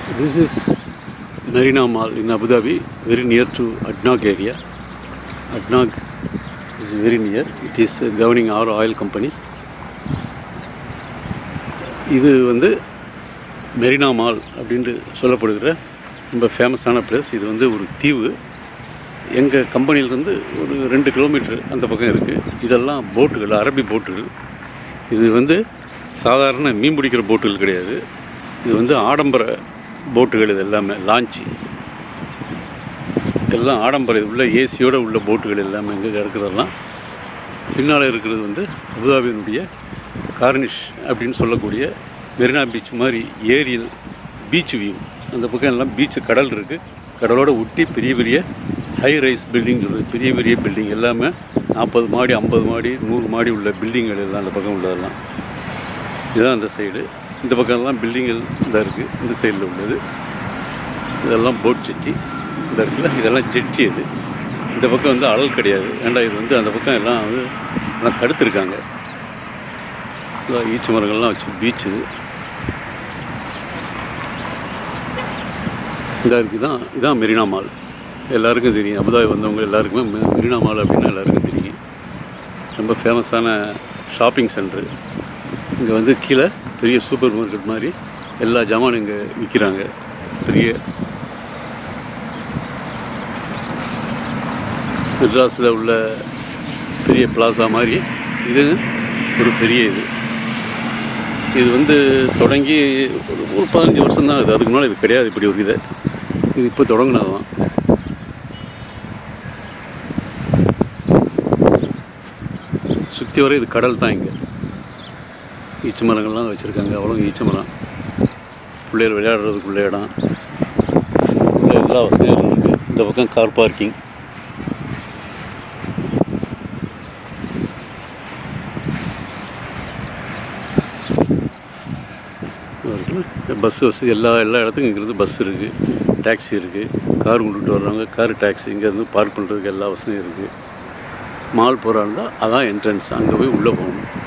This is Marina Mall in Abu Dhabi, very near to Adnaq area. Adnaq is very near. It is uh, governing our oil companies. இது வந்து Marina mall அப்படின்ட்டு சொல்லப்படுகிற ரொம்ப ஃபேமஸான place இது வந்து ஒரு தீவு எங்கள் கம்பெனியிலேருந்து ஒரு ரெண்டு கிலோமீட்டர் அந்த பக்கம் இருக்குது இதெல்லாம் போட்டுகள் அரபி போட்டுகள் இது வந்து சாதாரண மீன் பிடிக்கிற போட்டுகள் கிடையாது இது வந்து ஆடம்பர போட்டுகள் இது எல்லாமே லான்ச்சு எல்லாம் ஆடம்பர இது உள்ள ஏசியோடு உள்ள போட்டுகள் எல்லாமே இங்கே இருக்கிறதெல்லாம் பின்னால் இருக்கிறது வந்து அபுதாபியினுடைய கார்னிஷ் அப்படின்னு சொல்லக்கூடிய மெரினா பீச் மாதிரி ஏரியல் பீச் வியூ அந்த பக்கம் எல்லாம் பீச் கடல் இருக்குது கடலோட ஒட்டி பெரிய பெரிய ஹை ரைஸ் பில்டிங் சொல்கிறது பெரிய பெரிய பில்டிங் எல்லாமே நாற்பது மாடி ஐம்பது மாடி நூறு மாடி உள்ள பில்டிங்கள் எல்லாம் அந்த பக்கம் உள்ளதெல்லாம் இதுதான் அந்த சைடு இந்த பக்கம்லாம் பில்டிங்கள் இந்த இருக்குது இந்த சைடில் உள்ளது இதெல்லாம் போட் ஜெட்டி இந்த இருக்குல்ல இதெல்லாம் ஜெட்டி இது இந்த பக்கம் வந்து அழல் கிடையாது ஏன்டா இது வந்து அந்த பக்கம் எல்லாம் வந்து எல்லாம் தடுத்துருக்காங்க இதெல்லாம் ஈச்ச மரங்கள்லாம் வச்சு பீச் இது இந்த இருக்குது தான் இதான் மெரினா மால் எல்லாருக்கும் தெரியும் அபுதாபி வந்தவங்க எல்லாருக்குமே மெ- மெரினா மால் அப்படின்னா எல்லாருக்கும் தெரியும் ரொம்ப ஃபேமஸான ஷாப்பிங் சென்டரு இங்கே வந்து கீழே பெரிய சூப்பர் மார்க்கெட் மாதிரி எல்லா ஜாமானும் இங்கே விற்கிறாங்க பெரிய மெட்ராஸில் உள்ள பெரிய பிளாசா மாதிரி இது ஒரு பெரிய இது இது வந்து தொடங்கி ஒரு ஒரு பதினஞ்சு வருஷம் தான் இது அதுக்கு முன்னாடி இது கிடையாது இப்படி ஒரு இது இது இப்போ தொடங்கினது தான் சுற்றி வர இது கடல் தான் இங்கே ஈச்ச மரங்கள்லாம் வச்சுருக்காங்க அவ்வளோ ஈச்ச மரம் பிள்ளைகள் விளையாடுறதுக்குள்ள இடம் உள்ள எல்லா வசதிகளும் இருக்குது இந்த பக்கம் கார் பார்க்கிங் பஸ் வசதி எல்லா எல்லா இடத்துக்கும் இங்கேருந்து பஸ் இருக்குது டாக்ஸி இருக்குது கார் கொண்டுட்டு வர்றவங்க கார் டாக்ஸி இங்கேருந்து பார்க் பண்ணுறதுக்கு எல்லா வசதியும் இருக்குது மால் போகிறா இருந்தால் அதான் என்ட்ரன்ஸ் அங்கே போய் உள்ளே போகணும்